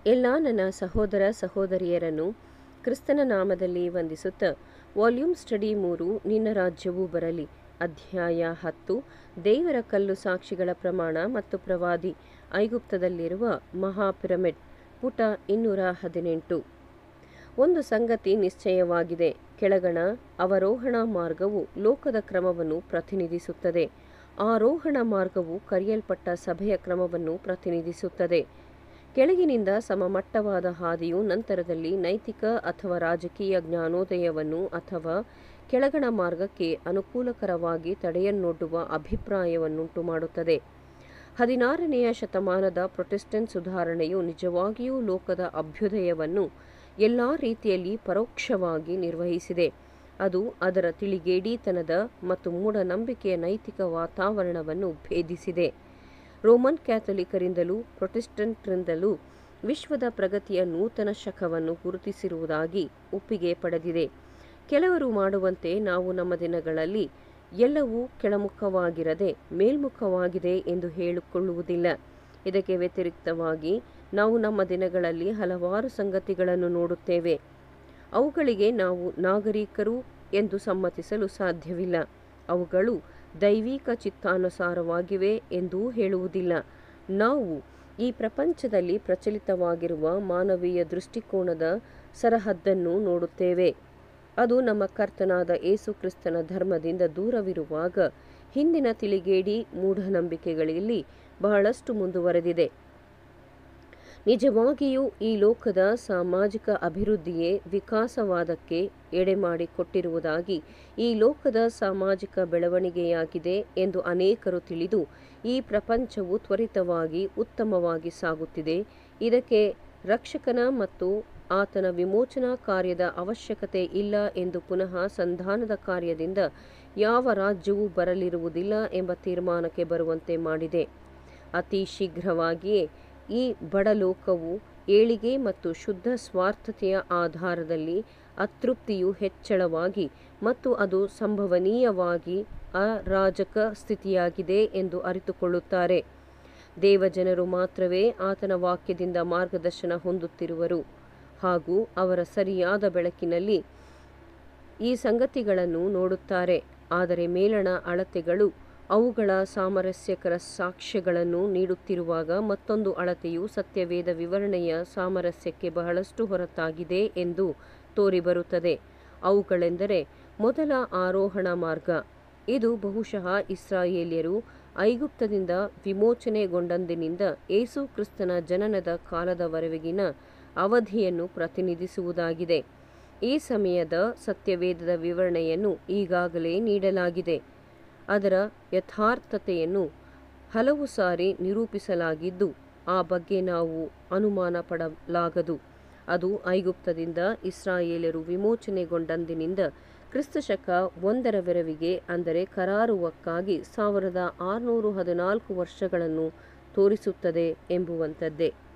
ಎಲ್ಲ ನನ್ನ ಸಹೋದರ ಸಹೋದರಿಯರನ್ನು ಕ್ರಿಸ್ತನ ನಾಮದಲ್ಲಿ ವಂದಿಸುತ್ತಾ ವಾಲ್ಯೂಮ್ ಸ್ಟಡಿ ಮೂರು ನಿನ್ನ ರಾಜ್ಯವು ಬರಲಿ ಅಧ್ಯಾಯ ಹತ್ತು ದೇವರ ಕಲ್ಲು ಸಾಕ್ಷಿಗಳ ಪ್ರಮಾಣ ಮತ್ತು ಪ್ರವಾದಿ ಐಗುಪ್ತದಲ್ಲಿರುವ ಮಹಾ ಪಿರಮಿಡ್ ಪುಟ ಇನ್ನೂರ ಹದಿನೆಂಟು ಒಂದು ಸಂಗತಿ ನಿಶ್ಚಯವಾಗಿದೆ ಕೆಳಗಣ ಅವರೋಹಣ ಮಾರ್ಗವು ಲೋಕದ ಕ್ರಮವನ್ನು ಪ್ರತಿನಿಧಿಸುತ್ತದೆ ಆರೋಹಣ ಮಾರ್ಗವು ಕರೆಯಲ್ಪಟ್ಟ ಸಭೆಯ ಕ್ರಮವನ್ನು ಪ್ರತಿನಿಧಿಸುತ್ತದೆ ಕೆಳಗಿನಿಂದ ಸಮಮಟ್ಟವಾದ ಹಾದಿಯು ನಂತರದಲ್ಲಿ ನೈತಿಕ ಅಥವಾ ರಾಜಕೀಯ ಜ್ಞಾನೋದಯವನ್ನು ಅಥವಾ ಕೆಳಗಣ ಮಾರ್ಗಕ್ಕೆ ಅನುಕೂಲಕರವಾಗಿ ತಡೆಯನ್ನೊಡ್ಡುವ ಅಭಿಪ್ರಾಯವನ್ನುಂಟು ಮಾಡುತ್ತದೆ ಹದಿನಾರನೆಯ ಶತಮಾನದ ಪ್ರೊಟೆಸ್ಟೆಂಟ್ ಸುಧಾರಣೆಯು ನಿಜವಾಗಿಯೂ ಲೋಕದ ಅಭ್ಯುದಯವನ್ನು ಎಲ್ಲ ರೀತಿಯಲ್ಲಿ ಪರೋಕ್ಷವಾಗಿ ನಿರ್ವಹಿಸಿದೆ ಅದು ಅದರ ತಿಳಿಗೇಡಿತನದ ಮತ್ತು ಮೂಢನಂಬಿಕೆಯ ನೈತಿಕ ವಾತಾವರಣವನ್ನು ಭೇದಿಸಿದೆ ರೋಮನ್ ಕ್ಯಾಥೋಲಿಕರಿಂದಲೂ ಪ್ರೊಟೆಸ್ಟೆಂಟ್ರಿಂದಲೂ ವಿಶ್ವದ ಪ್ರಗತಿಯ ನೂತನ ಶಕವನ್ನು ಗುರುತಿಸಿರುವುದಾಗಿ ಒಪ್ಪಿಗೆ ಪಡೆದಿದೆ ಕೆಲವರು ಮಾಡುವಂತೆ ನಾವು ನಮ್ಮ ದಿನಗಳಲ್ಲಿ ಎಲ್ಲವೂ ಕೆಳಮುಖವಾಗಿರದೆ ಮೇಲ್ಮುಖವಾಗಿದೆ ಎಂದು ಹೇಳಿಕೊಳ್ಳುವುದಿಲ್ಲ ಇದಕ್ಕೆ ವ್ಯತಿರಿಕ್ತವಾಗಿ ನಾವು ನಮ್ಮ ದಿನಗಳಲ್ಲಿ ಹಲವಾರು ಸಂಗತಿಗಳನ್ನು ನೋಡುತ್ತೇವೆ ಅವುಗಳಿಗೆ ನಾವು ನಾಗರಿಕರು ಎಂದು ಸಮ್ಮತಿಸಲು ಸಾಧ್ಯವಿಲ್ಲ ಅವುಗಳು ದೈವಿಕ ಚಿತ್ತಾನುಸಾರವಾಗಿವೆ ಎಂದೂ ಹೇಳುವುದಿಲ್ಲ ನಾವು ಈ ಪ್ರಪಂಚದಲ್ಲಿ ಪ್ರಚಲಿತವಾಗಿರುವ ಮಾನವೀಯ ದೃಷ್ಟಿಕೋನದ ಸರಹದ್ದನ್ನು ನೋಡುತ್ತೇವೆ ಅದು ನಮ್ಮ ಕರ್ತನಾದ ಏಸು ಕ್ರಿಸ್ತನ ಧರ್ಮದಿಂದ ದೂರವಿರುವಾಗ ಹಿಂದಿನ ತಿಳಿಗೇಡಿ ಮೂಢನಂಬಿಕೆಗಳಲ್ಲಿ ಬಹಳಷ್ಟು ಮುಂದುವರೆದಿದೆ ನಿಜವಾಗಿಯೂ ಈ ಲೋಕದ ಸಾಮಾಜಿಕ ಅಭಿವೃದ್ಧಿಯೇ ವಿಕಾಸವಾದಕ್ಕೆ ಎಡೆಮಾಡಿಕೊಟ್ಟಿರುವುದಾಗಿ ಈ ಲೋಕದ ಸಾಮಾಜಿಕ ಬೆಳವಣಿಗೆಯಾಗಿದೆ ಎಂದು ಅನೇಕರು ತಿಳಿದು ಈ ಪ್ರಪಂಚವು ತ್ವರಿತವಾಗಿ ಉತ್ತಮವಾಗಿ ಸಾಗುತ್ತಿದೆ ಇದಕ್ಕೆ ರಕ್ಷಕನ ಮತ್ತು ಆತನ ವಿಮೋಚನಾ ಕಾರ್ಯದ ಅವಶ್ಯಕತೆ ಇಲ್ಲ ಎಂದು ಪುನಃ ಸಂಧಾನದ ಕಾರ್ಯದಿಂದ ಯಾವ ರಾಜ್ಯವೂ ಬರಲಿರುವುದಿಲ್ಲ ಎಂಬ ತೀರ್ಮಾನಕ್ಕೆ ಬರುವಂತೆ ಮಾಡಿದೆ ಅತಿ ಶೀಘ್ರವಾಗಿಯೇ ಈ ಬಡಲೋಕವು ಏಳಿಗೆ ಮತ್ತು ಶುದ್ಧ ಸ್ವಾರ್ಥತೆಯ ಆಧಾರದಲ್ಲಿ ಅತೃಪ್ತಿಯು ಹೆಚ್ಚಳವಾಗಿ ಮತ್ತು ಅದು ಸಂಭವನೀಯವಾಗಿ ಅರಾಜಕ ಸ್ಥಿತಿಯಾಗಿದೆ ಎಂದು ಅರಿತುಕೊಳ್ಳುತ್ತಾರೆ ದೇವಜನರು ಮಾತ್ರವೇ ಆತನ ವಾಕ್ಯದಿಂದ ಮಾರ್ಗದರ್ಶನ ಹೊಂದುತ್ತಿರುವರು ಹಾಗೂ ಅವರ ಸರಿಯಾದ ಬೆಳಕಿನಲ್ಲಿ ಈ ಸಂಗತಿಗಳನ್ನು ನೋಡುತ್ತಾರೆ ಆದರೆ ಮೇಲಣ ಅಳತೆಗಳು ಅವುಗಳ ಸಾಮರಸ್ಯಕರ ಸಾಕ್ಷ್ಯಗಳನ್ನು ನೀಡುತ್ತಿರುವಾಗ ಮತ್ತೊಂದು ಅಳತೆಯು ಸತ್ಯವೇದ ವಿವರಣೆಯ ಸಾಮರಸ್ಯಕ್ಕೆ ಬಹಳಷ್ಟು ಹೊರತಾಗಿದೆ ಎಂದು ತೋರಿಬರುತ್ತದೆ ಅವುಗಳೆಂದರೆ ಮೊದಲ ಆರೋಹಣ ಮಾರ್ಗ ಇದು ಬಹುಶಃ ಇಸ್ರಾಯೇಲ್ಯರು ಐಗುಪ್ತದಿಂದ ವಿಮೋಚನೆಗೊಂಡಂದಿನಿಂದ ಏಸು ಕ್ರಿಸ್ತನ ಜನನದ ಕಾಲದವರೆಗಿನ ಅವಧಿಯನ್ನು ಪ್ರತಿನಿಧಿಸುವುದಾಗಿದೆ ಈ ಸಮಯದ ಸತ್ಯವೇದದ ವಿವರಣೆಯನ್ನು ಈಗಾಗಲೇ ನೀಡಲಾಗಿದೆ ಅದರ ಯಥಾರ್ಥತೆಯನ್ನು ಹಲವು ಸಾರಿ ನಿರೂಪಿಸಲಾಗಿದ್ದು ಆ ಬಗ್ಗೆ ನಾವು ಅನುಮಾನ ಪಡಲಾಗದು ಅದು ಐಗುಪ್ತದಿಂದ ಇಸ್ರಾಯೇಲರು ವಿಮೋಚನೆಗೊಂಡಂದಿನಿಂದ ಕ್ರಿಸ್ತಶಕ ಒಂದರವರೆವಿಗೆ ಅಂದರೆ ಕರಾರುವಕ್ಕಾಗಿ ಸಾವಿರದ ಆರುನೂರು ಹದಿನಾಲ್ಕು ವರ್ಷಗಳನ್ನು ತೋರಿಸುತ್ತದೆ ಎಂಬುವಂಥದ್ದೇ